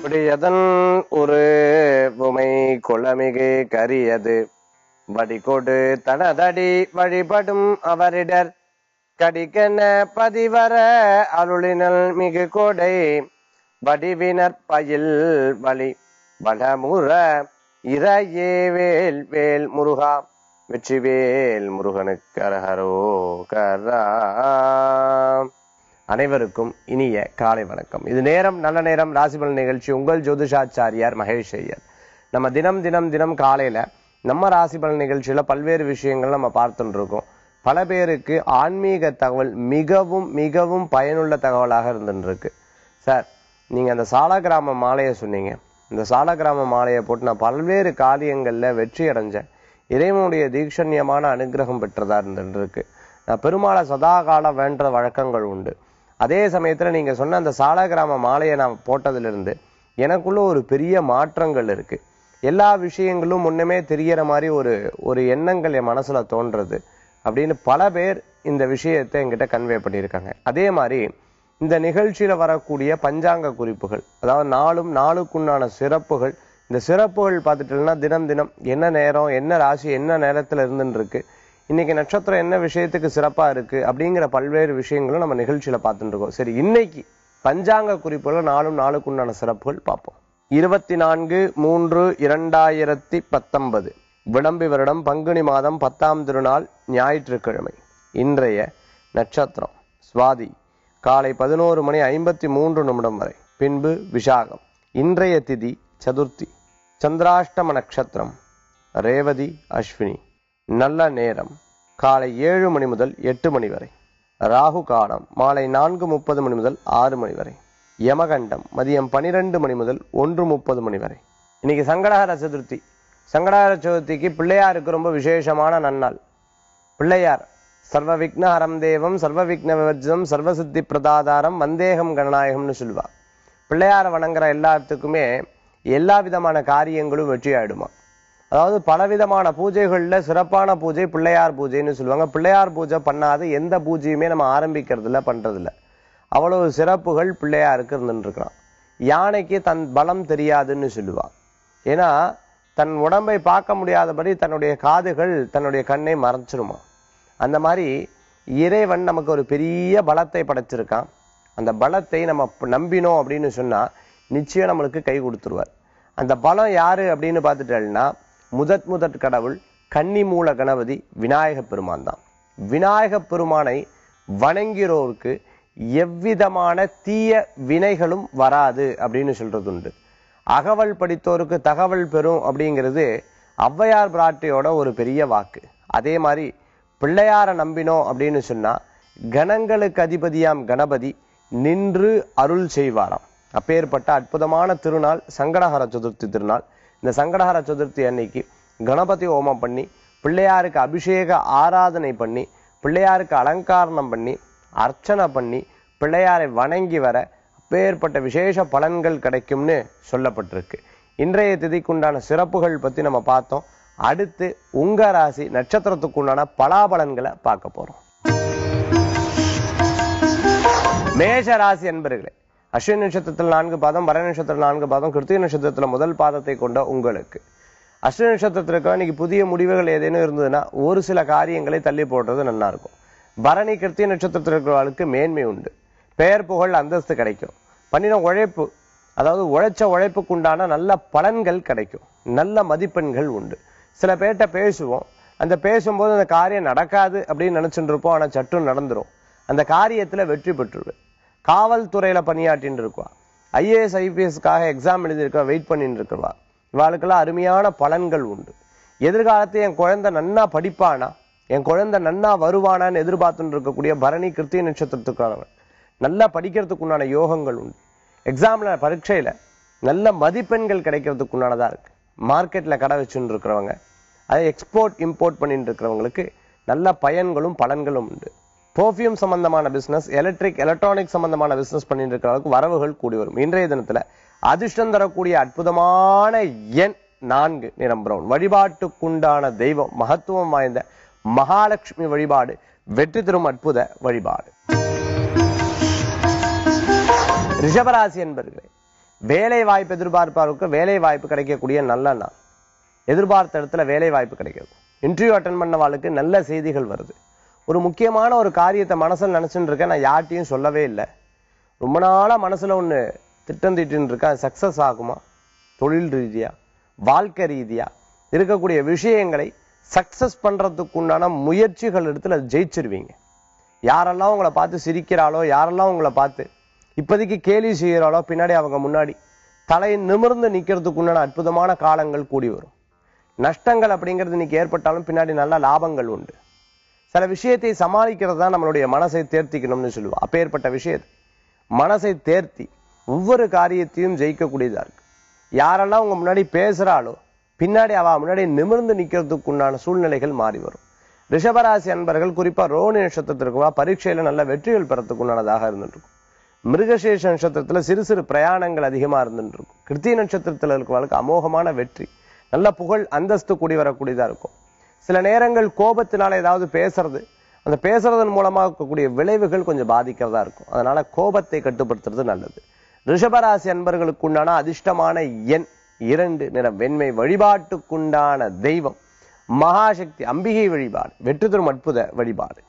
விடியதன் ஒரு உமை குளமிகு கரியது வடிகொடு தனதடி வழிபடும் அவரிடர் கடிக்கென பதிவர அருளினல் மிகு கொடை வடிவினர் பயில் வழி வடமுற இறையே வேல் வேல் முருகா வெற்றிவேல் முருகனுக்கு அரஹரோ கரா அனைவருக்கும் இனிய காலை வணக்கம் இது நேரம் நல்ல நேரம் ராசிபலன் நிகழ்ச்சி உங்கள் ஜோதிஷாச்சாரியார் மகேஷ் ஐயர் நம்ம தினம் தினம் தினம் காலையில நம்ம ராசிபலன் நிகழ்ச்சியில பல்வேறு விஷயங்கள் நம்ம பார்த்துட்டு இருக்கோம் பல பேருக்கு ஆன்மீக தகவல் மிகவும் மிகவும் பயனுள்ள தகவலாக இருந்துட்டு இருக்கு சார் நீங்க அந்த சாலகிராம மாலையை சொன்னீங்க இந்த சாலகிராம மாலையை போட்டு நான் பல்வேறு காரியங்கள்ல வெற்றி அடைஞ்சேன் இறைவனுடைய தீட்சண்யமான அனுகிரகம் பெற்றதா இருந்துட்டு இருக்கு நான் பெருமாளை சதா காலம் வேண்ட வழக்கங்கள் உண்டு அதே சமயத்துல நீங்க சொன்ன அந்த சாலகிராம மாலையை நான் போட்டதிலிருந்து எனக்குள்ள ஒரு பெரிய மாற்றங்கள் இருக்கு எல்லா விஷயங்களும் முன்னமே தெரியற மாதிரி ஒரு ஒரு எண்ணங்கள் என் மனசுல தோன்றது அப்படின்னு பல பேர் இந்த விஷயத்தை என்கிட்ட கன்வே பண்ணியிருக்காங்க அதே மாதிரி இந்த நிகழ்ச்சியில வரக்கூடிய பஞ்சாங்க குறிப்புகள் அதாவது நாளும் நாளுக்குண்டான சிறப்புகள் இந்த சிறப்புகள் பார்த்துட்டோம்னா தினம் தினம் என்ன நேரம் என்ன ராசி என்ன நேரத்துல இருந்துன்னு இருக்கு இன்னைக்கு நட்சத்திரம் என்ன விஷயத்துக்கு சிறப்பா இருக்கு அப்படிங்கிற பல்வேறு விஷயங்களும் நம்ம நிகழ்ச்சியில பார்த்துட்டு இருக்கோம் சரி இன்னைக்கு பஞ்சாங்க குறிப்புகள் நாளும் நாளுக்குண்டான சிறப்புகள் பார்ப்போம் இருபத்தி நான்கு மூன்று இரண்டாயிரத்தி பத்தொன்பது விளம்பி வருடம் பங்குனி மாதம் பத்தாம் திருநாள் ஞாயிற்றுக்கிழமை இன்றைய நட்சத்திரம் சுவாதி காலை பதினோரு மணி ஐம்பத்தி மூன்று நிமிடம் வரை பின்பு விஷாகம் இன்றைய திதி சதுர்த்தி சந்திராஷ்டம நட்சத்திரம் ரேவதி அஸ்வினி நல்ல நேரம் காலை ஏழு மணி முதல் எட்டு மணி வரை ராகு காலம் மாலை நான்கு முப்பது மணி முதல் ஆறு மணி வரை யமகண்டம் மதியம் பனிரெண்டு மணி முதல் ஒன்று முப்பது மணி வரை இன்னைக்கு சங்கடஹர சதுர்த்தி சங்கடஹர சதுர்த்திக்கு பிள்ளையாருக்கு ரொம்ப விசேஷமான நன்னாள் பிள்ளையார் சர்வ விக்னஹரம் தேவம் சர்வ விக்ன விவர்ஜனம் சர்வசித்தி பிரதாதாரம் வந்தேகம் கணநாயகம்னு சொல்லுவா பிள்ளையாரை வணங்குற எல்லாத்துக்குமே எல்லா விதமான காரியங்களும் வெற்றி ஆயிடுமா அதாவது பலவிதமான பூஜைகள்ல சிறப்பான பூஜை பிள்ளையார் பூஜைன்னு சொல்லுவாங்க பிள்ளையார் பூஜை பண்ணாத எந்த பூஜையுமே நம்ம ஆரம்பிக்கிறது இல்ல பண்றது இல்ல அவ்வளவு சிறப்புகள் பிள்ளையாருக்கு இருந்துட்டு இருக்கலாம் யானைக்கு தன் பலம் தெரியாதுன்னு சொல்லுவா ஏன்னா தன் உடம்பை பார்க்க முடியாதபடி தன்னுடைய காதுகள் தன்னுடைய கண்ணை மறைச்சிருமா அந்த மாதிரி இறைவன் நமக்கு ஒரு பெரிய பலத்தை படைச்சிருக்கான் அந்த பலத்தை நம்ம ப- நம்பினோம் அப்படின்னு சொன்னா நிச்சயம் நம்மளுக்கு கை கொடுத்துருவார் அந்த பலம் யாரு அப்படின்னு பார்த்துட்டேன்னா முதற் முதற் கடவுள் கன்னி மூல கணபதி விநாயக பெருமான் தான் விநாயக பெருமானை வணங்கிறோருக்கு எவ்விதமான தீய வினைகளும் வராது அப்படின்னு சொல்றது உண்டு அகவல் படித்தோருக்கு தகவல் பெறும் அப்படிங்கிறது ஔவையார் பிராட்டியோட ஒரு பெரிய வாக்கு அதே மாதிரி பிள்ளையார நம்பினோம் அப்படின்னு சொன்னா கணங்களுக்கு அதிபதியாம் கணபதி நின்று அருள் செய்வாராம் அப்பேற்பட்ட அற்புதமான திருநாள் சங்கடஹர சதுர்த்தி திருநாள் இந்த சங்கடஹர சதுர்த்தி அன்னைக்கு கணபதி ஹோமம் பண்ணி பிள்ளையாருக்கு அபிஷேக ஆராதனை பண்ணி பிள்ளையாருக்கு அலங்காரணம் பண்ணி அர்ச்சனை பண்ணி பிள்ளையாரை வணங்கி வர அப்பேற்பட்ட விசேஷ பலன்கள் கிடைக்கும்னு சொல்லப்பட்டிருக்கு இன்றைய திதிக்குண்டான சிறப்புகள் பத்தி நம்ம பார்த்தோம் அடுத்து உங்க ராசி நட்சத்திரத்துக்குண்டான பலாபலன்களை பார்க்க போறோம் மேஷ ராசி என்பர்களே அஸ்வினி நட்சத்திரத்தில் நான்கு பாதம் பரண நட்சத்திரம் நான்கு பாதம் கிருத்திக நட்சத்திரத்துல முதல் பாதத்தை கொண்ட உங்களுக்கு அஸ்வினி நட்சத்திரத்திற்கு இன்னைக்கு புதிய முடிவுகள் ஏதேனும் இருந்ததுன்னா ஒரு சில காரியங்களை தள்ளி போடுறது நல்லா இருக்கும் பரணி கிருத்திய நட்சத்திரத்தில் இருக்கிறவர்களுக்கு மேன்மை உண்டு பெயர் புகழ் அந்தஸ்து கிடைக்கும் பண்ணின உழைப்பு அதாவது உழைச்ச உழைப்புக்கு உண்டான நல்ல பலன்கள் கிடைக்கும் நல்ல மதிப்பெண்கள் உண்டு சில பேர்கிட்ட பேசுவோம் அந்த பேசும்போது அந்த காரியம் நடக்காது அப்படின்னு நினைச்சுட்டு இருப்போம் ஆனா சட்டும் நடந்துரும் அந்த காரியத்துல வெற்றி பெற்றுருவேன் காவல்துறையில பணியாற்றின்னு இருக்குவா ஐஏஎஸ் ஐபிஎஸ்க்காக எக்ஸாம் எழுதியிருக்கா வெயிட் பண்ணிட்டு இருக்கிறவா இவாளுக்கெல்லாம் அருமையான பலன்கள் உண்டு எதிர்காலத்தை என் குழந்தை நன்னா படிப்பானா என் குழந்தை நன்னா வருவானான்னு எதிர்பார்த்துட்டு இருக்கக்கூடிய பரணி கிருத்திய நட்சத்திரத்துக்கானவன் நல்லா படிக்கிறதுக்கு உண்டான யோகங்கள் உண்டு எக்ஸாம்ல பரீட்சையில நல்ல மதிப்பெண்கள் கிடைக்கிறதுக்கு உண்டானதா இருக்கு மார்க்கெட்ல கடை வச்சுட்டு இருக்கிறவங்க அதை எக்ஸ்போர்ட் இம்போர்ட் பண்ணிட்டு இருக்கிறவங்களுக்கு நல்ல பயன்களும் பலன்களும் உண்டு பெர்ஃப்யூம் சம்பந்தமான பிசினஸ் எலக்ட்ரிக் எலக்ட்ரானிக் சம்பந்தமான பிசினஸ் பண்ணிட்டு இருக்கிறவங்களுக்கு வரவுகள் கூடி வரும் இன்றைய தினத்துல அதிர்ஷ்டம் தரக்கூடிய அற்புதமான எண் நான்கு நிறம் பிரவுன் வழிபாட்டுக்குண்டான தெய்வம் மகத்துவம் வாய்ந்த மகாலட்சுமி வழிபாடு வெற்றி தரும் அற்புத வழிபாடு ரிஷபராசி என்பர்களே வேலை வாய்ப்பு எதிர்பார்ப்பவருக்கு வேலை வாய்ப்பு கிடைக்கக்கூடிய நல்ல நாள் எதிர்பார்த்த இடத்துல வேலை வாய்ப்பு கிடைக்கிறது இன்டர்வியூ அட்டன் பண்ணவாளுக்கு நல்ல செய்திகள் வருது ஒரு முக்கியமான ஒரு காரியத்தை மனசுல நினைச்சுட்டு இருக்கேன் நான் யார்ட்டையும் சொல்லவே இல்லை ரொம்ப நாளா மனசுல ஒண்ணு திட்டம் தீட்டின்னு இருக்கேன் அது சக்சஸ் ஆகுமா தொழில் ரீதியா வாழ்க்கை ரீதியா இருக்கக்கூடிய விஷயங்களை சக்சஸ் பண்றதுக்கு உண்டான முயற்சிகள் இடத்துல ஜெயிச்சிருவீங்க யாரெல்லாம் உங்களை பார்த்து சிரிக்கிறாளோ யாரெல்லாம் உங்களை பார்த்து இப்போதைக்கு கேலி செய்கிறாளோ பின்னாடி அவங்க முன்னாடி தலை நிமிர்ந்து நிக்கிறதுக்கு உண்டான அற்புதமான காலங்கள் கூடி வரும் நஷ்டங்கள் அப்படிங்கிறது இன்னைக்கு ஏற்பட்டாலும் பின்னாடி நல்ல லாபங்கள் உண்டு சில விஷயத்தை சமாளிக்கிறது தான் நம்மளுடைய மனசை தேர்த்திக்கணும்னு சொல்லுவோம் அப்பேற்பட்ட விஷயத்தை மனசை தேர்த்தி ஒவ்வொரு காரியத்தையும் ஜெயிக்கக்கூடியதா இருக்கு யாரெல்லாம் உங்க முன்னாடி பேசுறாளோ பின்னாடி அவ முன்னாடி நிமிர்ந்து நிக்கிறதுக்கு உண்டான சூழ்நிலைகள் மாறி வரும் ரிஷபராசி அன்பர்கள் குறிப்பா ரோஹிணி நட்சத்திரத்திற்கு பரீட்சையில நல்ல வெற்றிகள் பெறத்துக்கு உண்டானதாக இருந்துட்டு இருக்கும் மிருகசேஷ நட்சத்திரத்துல சிறு சிறு பிரயாணங்கள் அதிகமா இருந்துட்டு இருக்கும் கிருத்திய நட்சத்திரத்துல இருக்கிறவங்களுக்கு அமோகமான வெற்றி நல்ல புகழ் அந்தஸ்து கூடி வரக்கூடியதா இருக்கும் சில நேரங்கள் கோபத்தினால ஏதாவது பேசுறது அந்த பேசுறதன் மூலமா இருக்கக்கூடிய விளைவுகள் கொஞ்சம் பாதிக்கிறதா இருக்கும் அதனால கோபத்தை கட்டுப்படுத்துறது நல்லது ரிஷபராசி அன்பர்களுக்கு உண்டான அதிர்ஷ்டமான எண் இரண்டு நிறம் வெண்மை வழிபாட்டுக்குண்டான தெய்வம் மகாசக்தி அம்பிகை வழிபாடு வெற்றி தரும் அற்புத வழிபாடு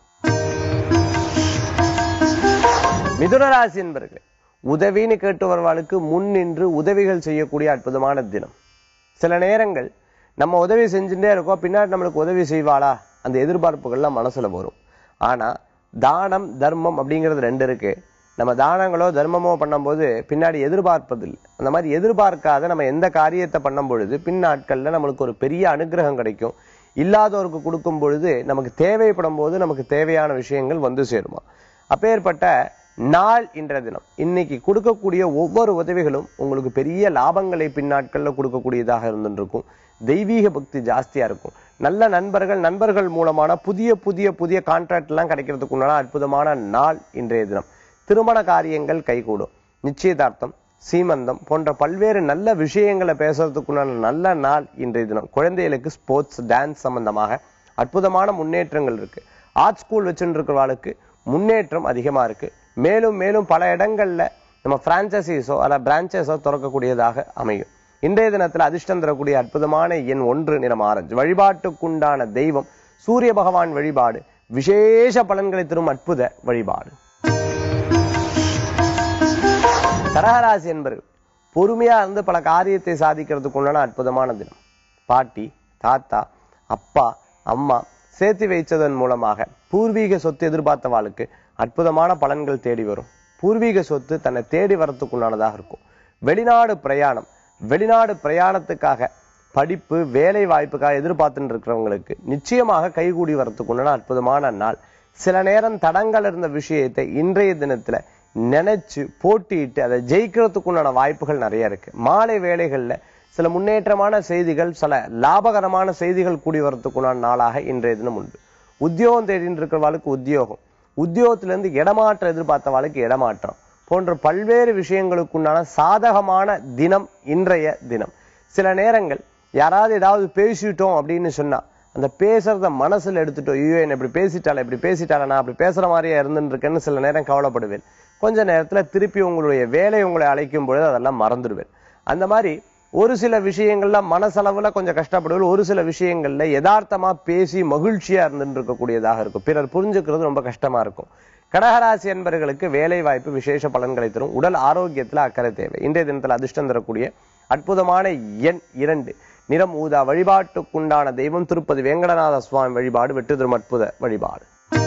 மிதுனராசி என்பர்களே உதவின்னு கேட்டு வருவாளுக்கு முன் நின்று உதவிகள் செய்யக்கூடிய அற்புதமான தினம் சில நேரங்கள் நம்ம உதவி செஞ்சுட்டே இருக்கோம் பின்னாடி நம்மளுக்கு உதவி செய்வாளா அந்த எதிர்பார்ப்புகள்லாம் மனசுல வரும் ஆனா தானம் தர்மம் அப்படிங்கிறது ரெண்டு இருக்கு நம்ம தானங்களோ தர்மமோ பண்ணும்போது பின்னாடி எதிர்பார்ப்பது இல்லை அந்த மாதிரி எதிர்பார்க்காத நம்ம எந்த காரியத்தை பண்ணும் பொழுது பின் நாட்கள்ல நம்மளுக்கு ஒரு பெரிய அனுகிரகம் கிடைக்கும் இல்லாதவருக்கு கொடுக்கும் பொழுது நமக்கு தேவைப்படும் போது நமக்கு தேவையான விஷயங்கள் வந்து சேருமா அப்பேற்பட்ட நாள் இன்ற தினம் இன்னைக்கு கொடுக்கக்கூடிய ஒவ்வொரு உதவிகளும் உங்களுக்கு பெரிய லாபங்களை பின்னாட்கள்ல கொடுக்கக்கூடியதாக இருந்துருக்கும் தெய்வீக பக்தி ஜாஸ்தியா இருக்கும் நல்ல நண்பர்கள் நண்பர்கள் மூலமான புதிய புதிய புதிய கான்ட்ராக்ட் எல்லாம் கிடைக்கிறதுக்கு உண்டான அற்புதமான நாள் இன்றைய தினம் திருமண காரியங்கள் கைகூடும் நிச்சயதார்த்தம் சீமந்தம் போன்ற பல்வேறு நல்ல விஷயங்களை பேசுறதுக்குண்டான நல்ல நாள் இன்றைய தினம் குழந்தைகளுக்கு ஸ்போர்ட்ஸ் டான்ஸ் சம்பந்தமாக அற்புதமான முன்னேற்றங்கள் இருக்கு ஆர்ட் ஸ்கூல் வச்சுட்டு இருக்கிறவாளுக்கு முன்னேற்றம் அதிகமா இருக்கு மேலும் மேலும் பல இடங்கள்ல நம்ம பிரான்ச்சைசிஸோ அல்ல பிரான்ச்சஸோ திறக்கக்கூடியதாக அமையும் இன்றைய தினத்துல அதிர்ஷ்டம் தரக்கூடிய அற்புதமான எண் ஒன்று நிறம் ஆரஞ்சு வழிபாட்டுக்குண்டான தெய்வம் சூரிய பகவான் வழிபாடு விசேஷ பலன்களை தரும் அற்புத வழிபாடு கடகராசி என்பது பொறுமையா இருந்து பல காரியத்தை சாதிக்கிறதுக்கு உண்டான அற்புதமான தினம் பாட்டி தாத்தா அப்பா அம்மா சேர்த்து வைச்சதன் மூலமாக பூர்வீக சொத்து எதிர்பார்த்தவாளுக்கு அற்புதமான பலன்கள் தேடி வரும் பூர்வீக சொத்து தன்னை தேடி வரத்துக்குண்டானதாக இருக்கும் வெளிநாடு பிரயாணம் வெளிநாடு பிரயாணத்துக்காக படிப்பு வேலை வாய்ப்புக்காக எதிர்பார்த்துட்டு இருக்கிறவங்களுக்கு நிச்சயமாக கைகூடி வரத்துக்குண்டான அற்புதமான நாள் சில நேரம் தடங்கள் இருந்த விஷயத்தை இன்றைய தினத்துல நினைச்சு போட்டியிட்டு அதை ஜெயிக்கிறதுக்குண்டான வாய்ப்புகள் நிறைய இருக்கு மாலை வேளைகள்ல சில முன்னேற்றமான செய்திகள் சில லாபகரமான செய்திகள் கூடி வரத்துக்குண்டான நாளாக இன்றைய தினம் உண்டு உத்தியோகம் தேடிட்டு இருக்கிறவாளுக்கு உத்தியோகம் உத்தியோகத்திலிருந்து இடமாற்றம் எதிர்பார்த்தவாளுக்கு இடமாற்றம் போன்ற பல்வேறு விஷயங்களுக்குண்டான சாதகமான தினம் இன்றைய தினம் சில நேரங்கள் யாராவது ஏதாவது பேசிட்டோம் அப்படின்னு சொன்னா அந்த பேசுறத மனசுல எடுத்துட்டோம் ஐயோ என்ன இப்படி பேசிட்டால இப்படி பேசிட்டால நான் அப்படி பேசுற மாதிரியே இருந்துட்டு இருக்கேன்னு சில நேரம் கவலைப்படுவேன் கொஞ்ச நேரத்துல திருப்பி உங்களுடைய வேலை உங்களை அழைக்கும் பொழுது அதெல்லாம் மறந்துடுவேன் அந்த மாதிரி ஒரு சில விஷயங்கள்ல மனசளவுல கொஞ்சம் கஷ்டப்படுவேன் ஒரு சில விஷயங்கள்ல யதார்த்தமா பேசி மகிழ்ச்சியா இருந்துட்டு இருக்கக்கூடியதாக இருக்கும் பிறர் புரிஞ்சுக்கிறது ரொம்ப கஷ்டமா இருக்கும் கடகராசி என்பவர்களுக்கு வேலை வாய்ப்பு விசேஷ பலன்களை தரும் உடல் ஆரோக்கியத்துல அக்கறை தேவை இன்றைய தினத்துல அதிர்ஷ்டம் தரக்கூடிய அற்புதமான எண் இரண்டு நிறம் ஊதா வழிபாட்டுக்குண்டான தெய்வம் திருப்பதி வேங்கடநாத சுவாமி வழிபாடு வெற்றி தரும் அற்புத வழிபாடு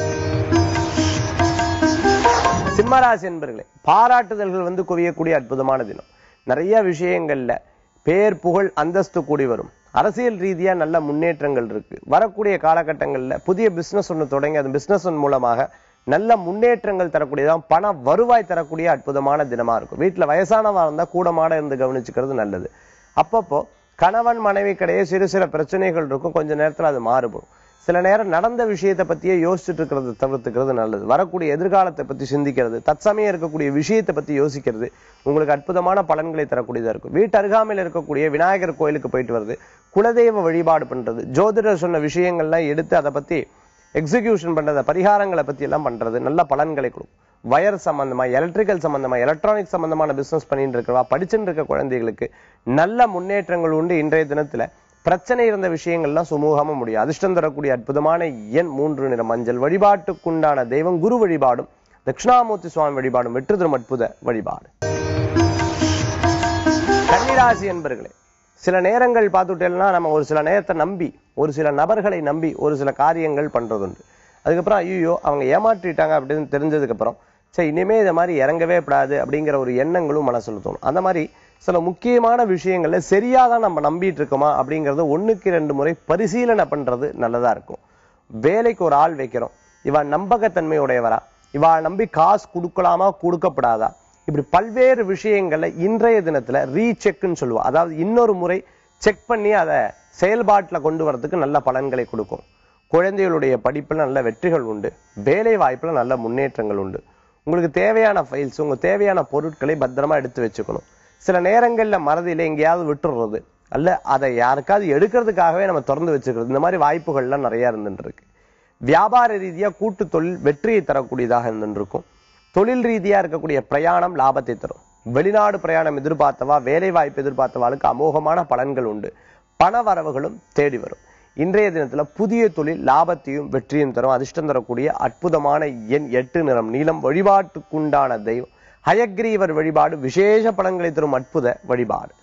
சிம்மராசி என்பர்களே பாராட்டுதல்கள் வந்து குவியக்கூடிய அற்புதமான தினம் நிறைய விஷயங்கள்ல பேர் புகழ் அந்தஸ்து கூடி வரும் அரசியல் ரீதியா நல்ல முன்னேற்றங்கள் இருக்கு வரக்கூடிய காலகட்டங்கள்ல புதிய பிசினஸ் ஒண்ணு தொடங்கி அந்த பிசினஸ் மூலமாக நல்ல முன்னேற்றங்கள் தரக்கூடியதான் பண வருவாய் தரக்கூடிய அற்புதமான தினமா இருக்கும் வீட்டுல வயசானவா இருந்தா கூடமாட இருந்து கவனிச்சுக்கிறது நல்லது அப்பப்போ கணவன் மனைவி கிடையே சிறு சில பிரச்சனைகள் இருக்கும் கொஞ்ச நேரத்துல அது மாறுபடும் சில நேரம் நடந்த விஷயத்தை பத்தியே யோசிச்சுட்டு இருக்கிறது தவிர்த்துக்கிறது நல்லது வரக்கூடிய எதிர்காலத்தை பத்தி சிந்திக்கிறது தற்சமயம் இருக்கக்கூடிய விஷயத்தை பத்தி யோசிக்கிறது உங்களுக்கு அற்புதமான பலன்களை தரக்கூடியதா இருக்கும் வீட்டு அருகாமையில் இருக்கக்கூடிய விநாயகர் கோயிலுக்கு போயிட்டு வருது குலதெய்வ வழிபாடு பண்றது ஜோதிடர் சொன்ன விஷயங்கள்லாம் எடுத்து அதை பத்தி எக்ஸிகியூஷன் பண்றது பரிகாரங்களை பத்தி எல்லாம் பண்றது நல்ல பலன்களை கொடுக்கும் வயர் சம்பந்தமா எலக்ட்ரிக்கல் சம்பந்தமா எலக்ட்ரானிக் சம்பந்தமான பிசினஸ் பண்ணிட்டு இருக்கிறவா படிச்சுட்டு இருக்க குழந்தைகளுக்கு நல்ல முன்னேற்றங்கள் உண்டு இன்றைய தினத்துல பிரச்சனை இருந்த விஷயங்கள்லாம் சுமூகமா முடியும் அதிர்ஷ்டம் தரக்கூடிய அற்புதமான எண் மூன்று நிற மஞ்சள் வழிபாட்டுக்குண்டான தெய்வம் குரு வழிபாடும் தட்சிணாமூர்த்தி சுவாமி வழிபாடும் வெற்றி தரும் அற்புத வழிபாடு கன்னிராசி என்பர்களே சில நேரங்கள் பார்த்துட்டேன்னா நம்ம ஒரு சில நேரத்தை நம்பி ஒரு சில நபர்களை நம்பி ஒரு சில காரியங்கள் பண்றதுண்டு அதுக்கப்புறம் ஐயோ அவங்க ஏமாற்றிட்டாங்க அப்படின்னு தெரிஞ்சதுக்கு அப்புறம் சரி இனிமே இந்த மாதிரி இறங்கவே கூடாது அப்படிங்கிற ஒரு எண்ணங்களும் மனசுல தோணும் அந்த மாதிரி சில முக்கியமான விஷயங்கள்ல சரியா தான் நம்ம நம்பிட்டு இருக்கோமா அப்படிங்கறத ஒண்ணுக்கு ரெண்டு முறை பரிசீலனை பண்றது நல்லதா இருக்கும் வேலைக்கு ஒரு ஆள் வைக்கிறோம் இவ நம்பகத்தன்மையுடையவரா இவா நம்பி காசு கொடுக்கலாமா கொடுக்கப்படாதா இப்படி பல்வேறு விஷயங்கள்ல இன்றைய தினத்துல ரீசெக்னு சொல்லுவா அதாவது இன்னொரு முறை செக் பண்ணி அதை செயல்பாட்டுல கொண்டு வரதுக்கு நல்ல பலன்களை கொடுக்கும் குழந்தைகளுடைய படிப்புல நல்ல வெற்றிகள் உண்டு வேலை வாய்ப்புல நல்ல முன்னேற்றங்கள் உண்டு உங்களுக்கு தேவையான ஃபைல்ஸ் உங்க தேவையான பொருட்களை பத்திரமா எடுத்து வச்சுக்கணும் சில நேரங்கள்ல மறதியில எங்கேயாவது விட்டுறது அல்ல அதை யாருக்காவது எடுக்கிறதுக்காகவே நம்ம திறந்து வச்சுக்கிறது இந்த மாதிரி வாய்ப்புகள்லாம் நிறைய இருந்துட்டு இருக்கு வியாபார ரீதியா கூட்டு தொழில் வெற்றியை தரக்கூடியதாக இருந்துட்டு இருக்கும் தொழில் ரீதியா இருக்கக்கூடிய பிரயாணம் லாபத்தை தரும் வெளிநாடு பிரயாணம் எதிர்பார்த்தவா வேலை வாய்ப்பு எதிர்பார்த்தவாளுக்கு அமோகமான பலன்கள் உண்டு பண வரவுகளும் தேடி வரும் இன்றைய தினத்துல புதிய தொழில் லாபத்தையும் வெற்றியும் தரும் அதிர்ஷ்டம் தரக்கூடிய அற்புதமான எண் எட்டு நிறம் நீளம் வழிபாட்டுக்குண்டான தெய்வம் ஹயக்ரீவர் வழிபாடு விசேஷ பலன்களை தரும் அற்புத வழிபாடு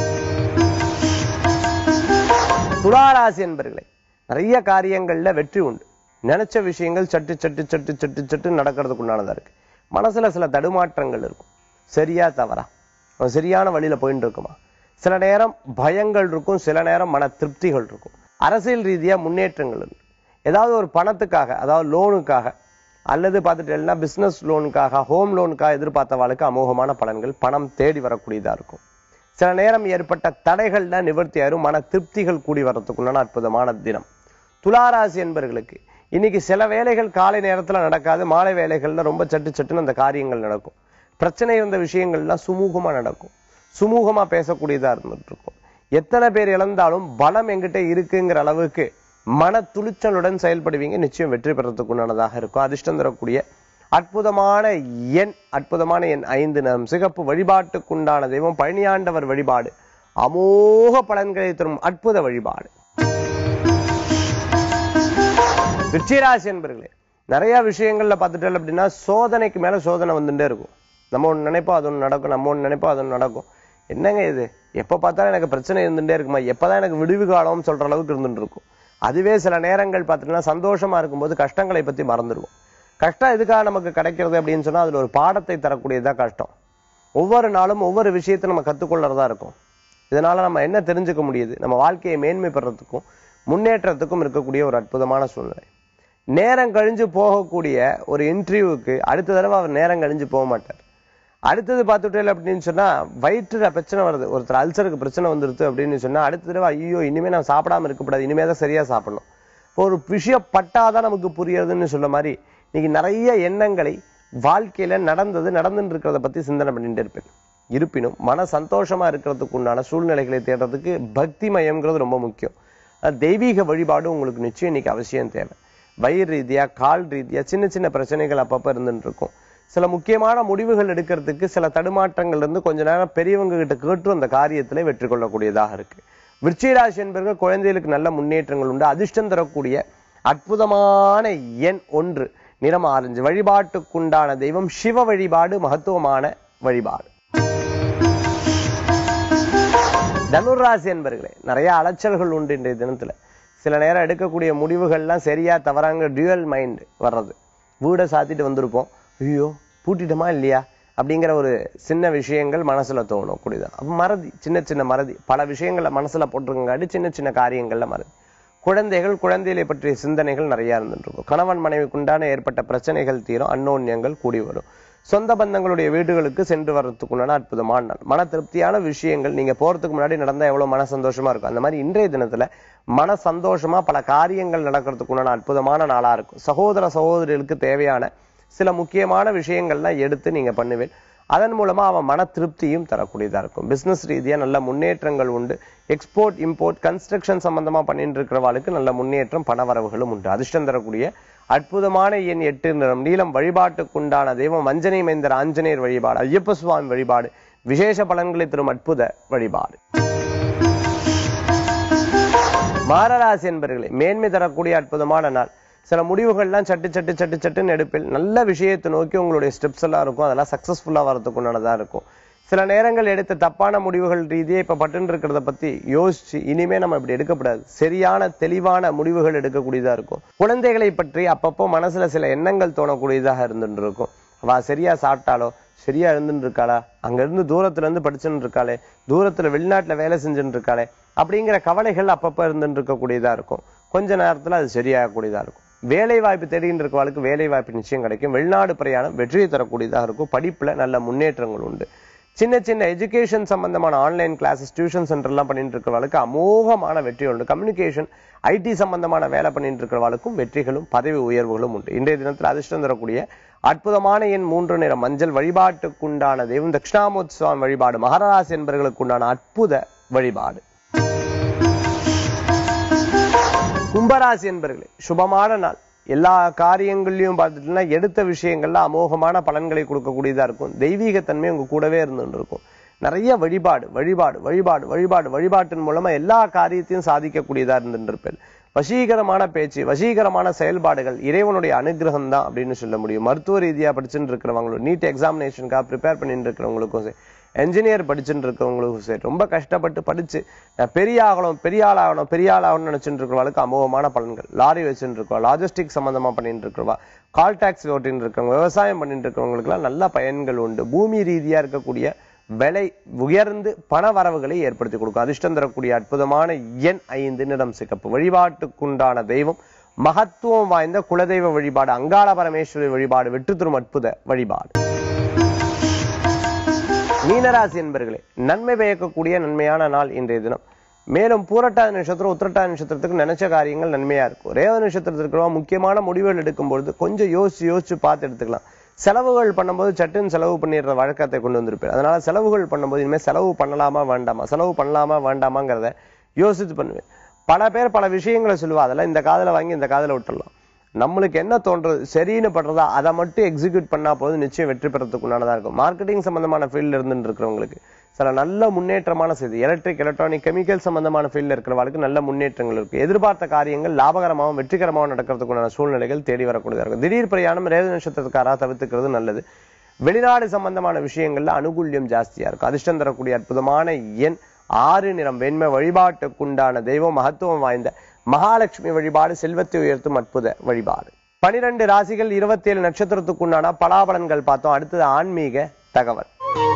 துளாராசி என்பர்களே நிறைய காரியங்கள்ல வெற்றி உண்டு நினைச்ச விஷயங்கள் சட்டு சட்டு சட்டு சட்டு சட்டு நடக்கிறதுக்கு உண்டானதா இருக்கு மனசுல சில தடுமாற்றங்கள் இருக்கும் சரியா தவறா அவன் சரியான வழியில போயிட்டு இருக்குமா சில நேரம் பயங்கள் இருக்கும் சில நேரம் மன திருப்திகள் இருக்கும் அரசியல் ரீதியா முன்னேற்றங்கள் இருக்கு ஏதாவது ஒரு பணத்துக்காக அதாவது லோனுக்காக அல்லது பார்த்துட்டேன்னா பிசினஸ் லோனுக்காக ஹோம் லோனுக்காக எதிர்பார்த்தவாளுக்கு அமோகமான பலன்கள் பணம் தேடி வரக்கூடியதா இருக்கும் சில நேரம் ஏற்பட்ட தடைகள்ல நிவர்த்தி ஆயிரும் மன திருப்திகள் கூடி வர்றதுக்குண்டான அற்புதமான தினம் துளாராசி என்பர்களுக்கு இன்னைக்கு சில வேலைகள் காலை நேரத்துல நடக்காது மாலை வேலைகள்ல ரொம்ப சட்டு சட்டுன்னு அந்த காரியங்கள் நடக்கும் பிரச்சனை இருந்த விஷயங்கள்லாம் சுமூகமா நடக்கும் சுமூகமா பேசக்கூடியதா இருந்துட்டு இருக்கும் எத்தனை பேர் இழந்தாலும் பலம் எங்கிட்ட இருக்குங்கிற அளவுக்கு மன துணிச்சலுடன் செயல்படுவீங்க நிச்சயம் வெற்றி பெறத்துக்கு உண்டானதாக இருக்கும் அதிர்ஷ்டம் தரக்கூடிய அற்புதமான எண் அற்புதமான எண் ஐந்து நிறம் சிகப்பு வழிபாட்டுக்குண்டான தெய்வம் பழனியாண்டவர் வழிபாடு அமோக பலன்களை தரும் அற்புத வழிபாடு விருச்சிராசி என்பர்களே நிறைய விஷயங்கள்ல பார்த்துட்டோம் அப்படின்னா சோதனைக்கு மேல சோதனை வந்துட்டே இருக்கும் நம்ம ஒண்ணு நினைப்போம் அது ஒண்ணு நடக்கும் நம்ம ஒண்ணு நினைப்போம் அது ஒண்ணு நடக்கும் என்னங்க இது எப்ப பார்த்தாலும் எனக்கு பிரச்சனை இருந்துட்டே இருக்குமா எப்பதான் எனக்கு விடுவு காலம் சொல்ற அளவுக்கு இருந்துட்டு இருக்கும் அதுவே சில நேரங்கள் பார்த்தீங்கன்னா சந்தோஷமா இருக்கும்போது கஷ்டங்களை பத்தி மறந்துடுவோம் கஷ்டம் எதுக்காக நமக்கு கிடைக்கிறது அப்படின்னு சொன்னா அதுல ஒரு பாடத்தை தரக்கூடியதா கஷ்டம் ஒவ்வொரு நாளும் ஒவ்வொரு விஷயத்தை நம்ம கத்துக்கொள்றதா இருக்கும் இதனால நம்ம என்ன தெரிஞ்சுக்க முடியுது நம்ம வாழ்க்கையை மேன்மை பெறத்துக்கும் முன்னேற்றத்துக்கும் இருக்கக்கூடிய ஒரு அற்புதமான சூழ்நிலை நேரம் கழிஞ்சு போகக்கூடிய ஒரு இன்டர்வியூவுக்கு அடுத்த தடவை அவர் நேரம் கழிஞ்சு போக மாட்டார் அடுத்தது பார்த்துட்டே அப்படின்னு சொன்னா வயிற்றுல பிரச்சனை வருது ஒருத்தர் அல்சருக்கு பிரச்சனை வந்துருது அப்படின்னு சொன்னா அடுத்த தடவை ஐயோ இனிமே நான் சாப்பிடாம இருக்கக்கூடாது இனிமே தான் சரியா சாப்பிடணும் இப்போ ஒரு விஷயம் பட்டாதான் நமக்கு புரியுதுன்னு சொல்ல மாதிரி இன்னைக்கு நிறைய எண்ணங்களை வாழ்க்கையில நடந்தது நடந்துட்டு இருக்கிறத பத்தி சிந்தனை பண்ணிட்டு இருப்பேன் இருப்பினும் மன சந்தோஷமா இருக்கிறதுக்கு உண்டான சூழ்நிலைகளை தேடுறதுக்கு பக்தி மயம்ங்கிறது ரொம்ப முக்கியம் அஹ் தெய்வீக வழிபாடு உங்களுக்கு நிச்சயம் இன்னைக்கு அவசியம் தேவை வயிறு ரீதியா கால் ரீதியா சின்ன சின்ன பிரச்சனைகள் அப்பப்ப இருந்துட்டு இருக்கும் சில முக்கியமான முடிவுகள் எடுக்கிறதுக்கு சில தடுமாற்றங்கள் இருந்து கொஞ்ச நேரம் பெரியவங்க கிட்ட கேட்டு அந்த காரியத்திலே வெற்றி கொள்ளக்கூடியதாக இருக்கு விருச்சிகராசி என்பவர்கள் குழந்தைகளுக்கு நல்ல முன்னேற்றங்கள் உண்டு அதிர்ஷ்டம் தரக்கூடிய அற்புதமான எண் ஒன்று நிறம் ஆரஞ்சு வழிபாட்டுக்குண்டான தெய்வம் சிவ வழிபாடு மகத்துவமான வழிபாடு தனுராசி என்பர்களே நிறைய அலைச்சல்கள் உண்டு இன்றைய தினத்துல சில நேரம் எடுக்கக்கூடிய முடிவுகள்லாம் சரியா தவறாங்க டியூவல் மைண்ட் வர்றது வீடை சாத்திட்டு வந்திருப்போம் ஐயோ பூட்டிட்டோமா இல்லையா அப்படிங்கிற ஒரு சின்ன விஷயங்கள் மனசுல தோணும் கூடியதான் அப்ப மறதி சின்ன சின்ன மறதி பல விஷயங்களை மனசுல போட்டிருக்காட்டி சின்ன சின்ன காரியங்கள்ல மறதி குழந்தைகள் குழந்தைகளை பற்றிய சிந்தனைகள் நிறைய இருந்துட்டு இருக்கும் கணவன் மனைவிக்குண்டான ஏற்பட்ட பிரச்சனைகள் தீரும் அன்னோன்யங்கள் கூடி வரும் சொந்த பந்தங்களுடைய வீடுகளுக்கு சென்று வர்றதுக்குண்டான அற்புதமான நாள் மன திருப்தியான விஷயங்கள் நீங்க போறதுக்கு முன்னாடி நடந்தா எவ்வளவு மன சந்தோஷமா இருக்கும் அந்த மாதிரி இன்றைய தினத்துல மன சந்தோஷமா பல காரியங்கள் நடக்கிறதுக்குண்டான அற்புதமான நாளா இருக்கும் சகோதர சகோதரிகளுக்கு தேவையான சில முக்கியமான விஷயங்கள்லாம் எடுத்து நீங்க பண்ணுவேன் அதன் மூலமா அவன் மன திருப்தியும் தரக்கூடியதா இருக்கும் பிசினஸ் ரீதியா நல்ல முன்னேற்றங்கள் உண்டு எக்ஸ்போர்ட் இம்போர்ட் கன்ஸ்ட்ரக்ஷன் சம்பந்தமா பண்ணிட்டு இருக்கிறவாளுக்கு நல்ல முன்னேற்றம் பணவரவுகளும் உண்டு அதிர்ஷ்டம் தரக்கூடிய அற்புதமான எண் எட்டு நிறம் நீளம் வழிபாட்டுக்குண்டான தெய்வம் மஞ்சனை மைந்தர் ஆஞ்சநேயர் வழிபாடு ஐயப்ப சுவாமி வழிபாடு விசேஷ பலன்களை தரும் அற்புத வழிபாடு மாரராசி என்பர்களே மேன்மை தரக்கூடிய அற்புதமான நாள் சில முடிவுகள்லாம் சட்டு சட்டு சட்டு சட்டுன்னு எடுப்பில் நல்ல விஷயத்தை நோக்கி உங்களுடைய ஸ்டெப்ஸ் எல்லாம் இருக்கும் அதெல்லாம் சக்சஸ்ஃபுல்லா வரதுக்கு உண்டானதா இருக்கும் சில நேரங்கள் எடுத்த தப்பான முடிவுகள் ரீதியே இப்ப பட்டுன்னு இருக்கிறத பத்தி யோசிச்சு இனிமே நம்ம இப்படி எடுக்கக்கூடாது சரியான தெளிவான முடிவுகள் எடுக்கக்கூடியதா இருக்கும் குழந்தைகளை பற்றி அப்பப்போ மனசுல சில எண்ணங்கள் தோணக்கூடியதாக இருந்துட்டு இருக்கும் அவ சரியா சாப்பிட்டாலோ சரியா இருந்துட்டு இருக்காளா அங்க இருந்து தூரத்துல இருந்து படிச்சுட்டு இருக்காளே தூரத்துல வெளிநாட்டுல வேலை செஞ்சுட்டு இருக்காளே அப்படிங்கிற கவலைகள் அப்பப்ப இருந்துட்டு இருக்கக்கூடியதா இருக்கும் கொஞ்ச நேரத்துல அது சரியாகக்கூடியதா இருக்கும் வேலை வாய்ப்பு தேடிட்டு இருக்கவளுக்கு வேலை வாய்ப்பு நிச்சயம் கிடைக்கும் வெளிநாடு பிரயாணம் வெற்றியை தரக்கூடியதாக இருக்கும் படிப்புல நல்ல முன்னேற்றங்கள் உண்டு சின்ன சின்ன எஜுகேஷன் சம்பந்தமான ஆன்லைன் கிளாஸஸ் டியூஷன் சென்டர்லாம் பண்ணிட்டு இருக்கிறவளுக்கு அமோகமான வெற்றி உண்டு கம்யூனிகேஷன் ஐடி சம்பந்தமான வேலை பண்ணிட்டு இருக்கிறவளுக்கும் வெற்றிகளும் பதவி உயர்வுகளும் உண்டு இன்றைய தினத்தில் அதிர்ஷ்டம் தரக்கூடிய அற்புதமான எண் மூன்று நிற மஞ்சள் வழிபாட்டுக்குண்டான தெய்வம் தட்சிணாமூர்த்தி சுவாமி வழிபாடு மகராசி என்பவர்களுக்கு உண்டான அற்புத வழிபாடு கும்பராசி என்பர்களே சுபமான நாள் எல்லா காரியங்கள்லயும் பார்த்துட்டீங்கன்னா எடுத்த விஷயங்கள்ல அமோகமான பலன்களை கொடுக்கக்கூடியதா இருக்கும் தெய்வீகத்தன்மை உங்க கூடவே இருந்துட்டு இருக்கும் நிறைய வழிபாடு வழிபாடு வழிபாடு வழிபாடு வழிபாட்டின் மூலமா எல்லா காரியத்தையும் சாதிக்கக்கூடியதா இருந்துட்டு இருப்பேன் வசீகரமான பேச்சு வசீகரமான செயல்பாடுகள் இறைவனுடைய அனுகிரகம் தான் அப்படின்னு சொல்ல முடியும் மருத்துவ ரீதியா படிச்சுட்டு இருக்கிறவங்களும் நீட் எக்ஸாமினேஷனுக்காக ப்ரிப்பேர் பண்ணிட்டு இருக்கிறவங்களுக்கும் சரி என்ஜினியர் படிச்சுட்டு இருக்கவங்களுக்கும் சரி ரொம்ப கஷ்டப்பட்டு படிச்சு நான் பெரிய ஆகணும் பெரிய ஆள் ஆகணும் பெரிய ஆள் ஆகணும்னு நினைச்சுட்டு இருக்கிறவங்களுக்கு அமோகமான பலன்கள் லாரி வச்சுட்டு இருக்கோம் லாஜிஸ்டிக் சம்பந்தமா பண்ணிட்டு இருக்கிறவா கால் டாக்ஸி ஓட்டின்னு இருக்கிறவங்க விவசாயம் பண்ணிட்டு இருக்கிறவங்களுக்குலாம் நல்ல பயன்கள் உண்டு பூமி ரீதியா இருக்கக்கூடிய விலை உயர்ந்து பண வரவுகளை ஏற்படுத்தி கொடுக்கும் அதிர்ஷ்டம் தரக்கூடிய அற்புதமான எண் ஐந்து நிறம் சிகப்பு வழிபாட்டுக்குண்டான தெய்வம் மகத்துவம் வாய்ந்த குலதெய்வ வழிபாடு அங்காள பரமேஸ்வரி வழிபாடு வெற்றி தரும் அற்புத வழிபாடு மீனராசி என்பர்களே நன்மை பயக்கக்கூடிய நன்மையான நாள் இன்றைய தினம் மேலும் பூரட்டாதி நட்சத்திரம் உத்திரட்டாதி நட்சத்திரத்துக்கு நினைச்ச காரியங்கள் நன்மையா இருக்கும் ரேவ நட்சத்திரத்திற்கு இருக்கிறவங்க முக்கியமான முடிவுகள் எடுக்கும் பொழுது கொஞ்சம் யோசிச்சு யோசிச்சு பார்த்து எடுத்துக்கலாம் செலவுகள் பண்ணும்போது சட்டுன்னு செலவு பண்ணிடுற வழக்கத்தை கொண்டு வந்திருப்பேன் அதனால செலவுகள் பண்ணும்போது இனிமேல் செலவு பண்ணலாமா வேண்டாமா செலவு பண்ணலாமா வேண்டாமாங்கிறத யோசித்து பண்ணுவேன் பல பேர் பல விஷயங்களை சொல்லுவா அதெல்லாம் இந்த காதுல வாங்கி இந்த காதுல விட்டுறலாம் நம்மளுக்கு என்ன தோன்றது சரின்னு பண்றதா அதை மட்டும் எக்ஸிக்யூட் பண்ணா போதும் நிச்சயம் வெற்றி பெறத்துக்கு உண்டானதா இருக்கும் மார்க்கெட்டிங் சம்பந்தமான ஃபீல்ட்ல இருந்துட்டு இருக்கிறவங்களுக்கு சில நல்ல முன்னேற்றமான செய்தி எலக்ட்ரிக் எலக்ட்ரானிக் கெமிக்கல் சம்பந்தமான ஃபீல்ட்ல இருக்கிறவங்களுக்கு நல்ல முன்னேற்றங்கள் இருக்கு எதிர்பார்த்த காரியங்கள் லாபகரமாகவும் வெற்றிகரமாகவும் நடக்கிறதுக்கு உண்டான சூழ்நிலைகள் தேடி வரக்கூடியதா இருக்கும் திடீர் பிரயாணம் ரேவ நட்சத்திரத்துக்காரா தவிர்த்துக்கிறது நல்லது வெளிநாடு சம்பந்தமான விஷயங்கள்ல அனுகூல்யம் ஜாஸ்தியா இருக்கும் அதிர்ஷ்டம் தரக்கூடிய அற்புதமான எண் ஆறு நிறம் வெண்மை வழிபாட்டுக்குண்டான தெய்வம் மகத்துவம் வாய்ந்த மகாலட்சுமி வழிபாடு செல்வத்தை உயர்த்தும் அற்புத வழிபாடு பனிரெண்டு ராசிகள் இருபத்தி ஏழு நட்சத்திரத்துக்குண்டான பலாபலன்கள் பார்த்தோம் அடுத்தது ஆன்மீக தகவல்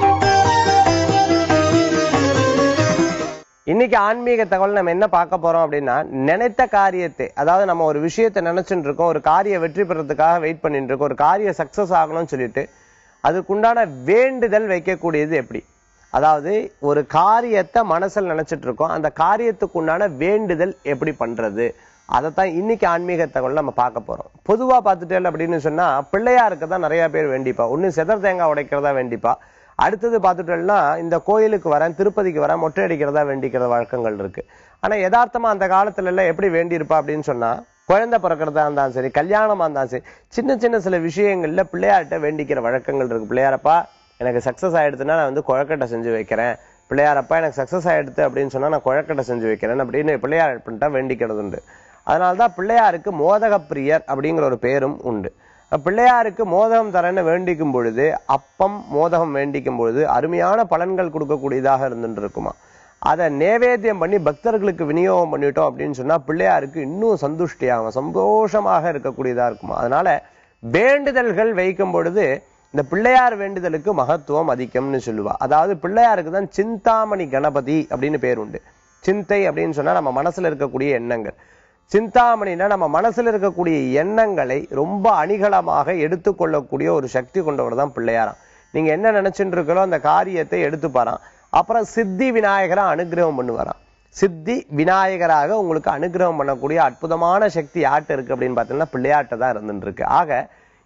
இன்னைக்கு ஆன்மீக தகவல் நம்ம என்ன பார்க்க போறோம் அப்படின்னா நினைத்த காரியத்தை அதாவது நம்ம ஒரு விஷயத்தை நினைச்சுட்டு இருக்கோம் ஒரு காரிய வெற்றி பெறதுக்காக வெயிட் பண்ணிட்டு இருக்கோம் ஒரு காரிய சக்சஸ் ஆகணும்னு சொல்லிட்டு அதுக்குண்டான வேண்டுதல் வைக்கக்கூடியது எப்படி அதாவது ஒரு காரியத்தை மனசுல நினைச்சிட்டு இருக்கோம் அந்த காரியத்துக்கு உண்டான வேண்டுதல் எப்படி பண்றது அதைத்தான் இன்னைக்கு ஆன்மீக தகவல் நம்ம பார்க்க போறோம் பொதுவா பார்த்துட்டேன் அப்படின்னு சொன்னா பிள்ளையாருக்கு தான் நிறைய பேர் வேண்டிப்பா ஒண்ணு செதர் தேங்காய் உடைக்கிறதா வேண்டிப்பா அடுத்தது பார்த்துட்டோம்னா இந்த கோயிலுக்கு வரேன் திருப்பதிக்கு வரேன் மொட்டை அடிக்கிறதா வேண்டிக்கிற வழக்கங்கள் இருக்கு ஆனா யதார்த்தமா அந்த காலத்துல எல்லாம் எப்படி வேண்டியிருப்பா அப்படின்னு சொன்னா குழந்தை பிறக்கிறதா இருந்தாலும் சரி கல்யாணமா இருந்தாலும் சரி சின்ன சின்ன சில விஷயங்கள்ல பிள்ளையார்கிட்ட வேண்டிக்கிற வழக்கங்கள் இருக்கு பிள்ளையாரப்பா எனக்கு சக்சஸ் ஆயிடுதுன்னா நான் வந்து குழக்கட்டை செஞ்சு வைக்கிறேன் பிள்ளையாரப்பா எனக்கு சக்சஸ் ஆயிடுது அப்படின்னு சொன்னா நான் குழக்கட்டை செஞ்சு வைக்கிறேன் அப்படின்னு பிள்ளையார் பண்ணிட்டா வேண்டிக்கிறது உண்டு அதனால்தான் பிள்ளையாருக்கு மோதக பிரியர் அப்படிங்கிற ஒரு பேரும் உண்டு பிள்ளையாருக்கு மோதகம் தரேன்னு வேண்டிக்கும் பொழுது அப்பம் மோதகம் வேண்டிக்கும் பொழுது அருமையான பலன்கள் கொடுக்கக்கூடியதாக இருந்துட்டு இருக்குமா அதை நேவேத்தியம் பண்ணி பக்தர்களுக்கு விநியோகம் பண்ணிட்டோம் அப்படின்னு சொன்னா பிள்ளையாருக்கு இன்னும் சந்துஷ்டியாகும் சந்தோஷமாக இருக்கக்கூடியதா இருக்குமா அதனால வேண்டுதல்கள் வைக்கும் பொழுது இந்த பிள்ளையார் வேண்டுதலுக்கு மகத்துவம் அதிகம்னு சொல்லுவா அதாவது பிள்ளையாருக்கு தான் சிந்தாமணி கணபதி அப்படின்னு பேர் உண்டு சிந்தை அப்படின்னு சொன்னா நம்ம மனசுல இருக்கக்கூடிய எண்ணங்கள் சிந்தாமணினா நம்ம மனசுல இருக்கக்கூடிய எண்ணங்களை ரொம்ப அணிகலமாக எடுத்துக்கொள்ளக்கூடிய ஒரு சக்தி கொண்டவர் தான் பிள்ளையாராம் நீங்க என்ன நினைச்சுட்டு இருக்கோ அந்த காரியத்தை எடுத்துப்பாராம் அப்புறம் சித்தி விநாயகரா அனுகிரகம் பண்ணுவாராம் சித்தி விநாயகராக உங்களுக்கு அனுகிரகம் பண்ணக்கூடிய அற்புதமான சக்தி யார்கிட்ட இருக்கு அப்படின்னு பார்த்தீங்கன்னா பிள்ளையாட்ட தான் இருந்துட்டு இருக்கு ஆக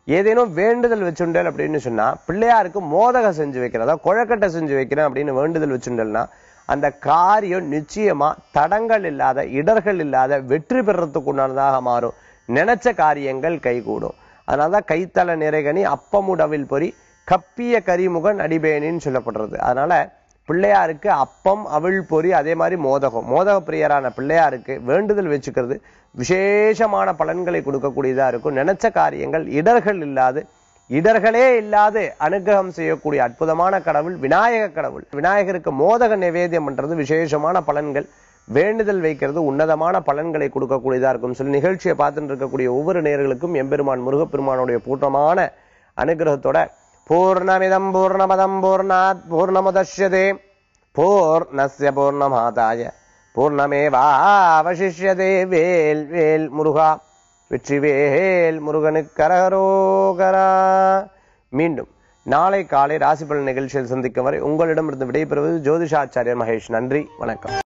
ஏதேனும் வேண்டுதல் வச்சுண்டல் அப்படின்னு சொன்னா பிள்ளையாருக்கு மோதகம் செஞ்சு வைக்கிறேன் அதாவது குழக்கட்டை செஞ்சு வைக்கிறேன் அப்படின்னு வேண்டுதல் வச்சுண்டல்னா அந்த காரியம் நிச்சயமா தடங்கள் இல்லாத இடர்கள் இல்லாத வெற்றி பெறத்துக்கு உண்டானதாக மாறும் நினைச்ச காரியங்கள் கைகூடும் அதனாலதான் கைத்தல நிறைகனி அப்பமுடவில் பொறி கப்பிய கரிமுகன் அடிபேனின்னு சொல்லப்படுறது அதனால பிள்ளையாருக்கு அப்பம் அவிழ் பொறி அதே மாதிரி மோதகம் மோதக பிரியரான பிள்ளையாருக்கு வேண்டுதல் வச்சுக்கிறது விசேஷமான பலன்களை கொடுக்கக்கூடியதா இருக்கும் நினைச்ச காரியங்கள் இடர்கள் இல்லாது இடர்களே இல்லாது அனுகிரகம் செய்யக்கூடிய அற்புதமான கடவுள் விநாயக கடவுள் விநாயகருக்கு மோதக நிவேத்தியம் பண்றது விசேஷமான பலன்கள் வேண்டுதல் வைக்கிறது உன்னதமான பலன்களை கொடுக்கக்கூடியதா இருக்கும் சொல்லி நிகழ்ச்சியை பார்த்துட்டு இருக்கக்கூடிய ஒவ்வொரு நேர்களுக்கும் எம்பெருமான் முருகப்பெருமானுடைய பூர்ணமான அனுகிரகத்தோட பூர்ணமிதம் பூர்ணமதம் பூர்ணாத் பூர்ணமுதஷ்யதே பூர்ணஸ்ய பூர்ணமாதாய பூர்ணமேவாவசிஷ்யதே வேல் வேல் முருகா வெற்றிவேல் முருகனுக்கு கரகரோகரா மீண்டும் நாளை காலை ராசிபலன் நிகழ்ச்சியில் சந்திக்கும் வரை உங்களிடமிருந்து விடைபெறுவது ஜோதிஷாச்சாரியர் மகேஷ் நன்றி வணக்கம்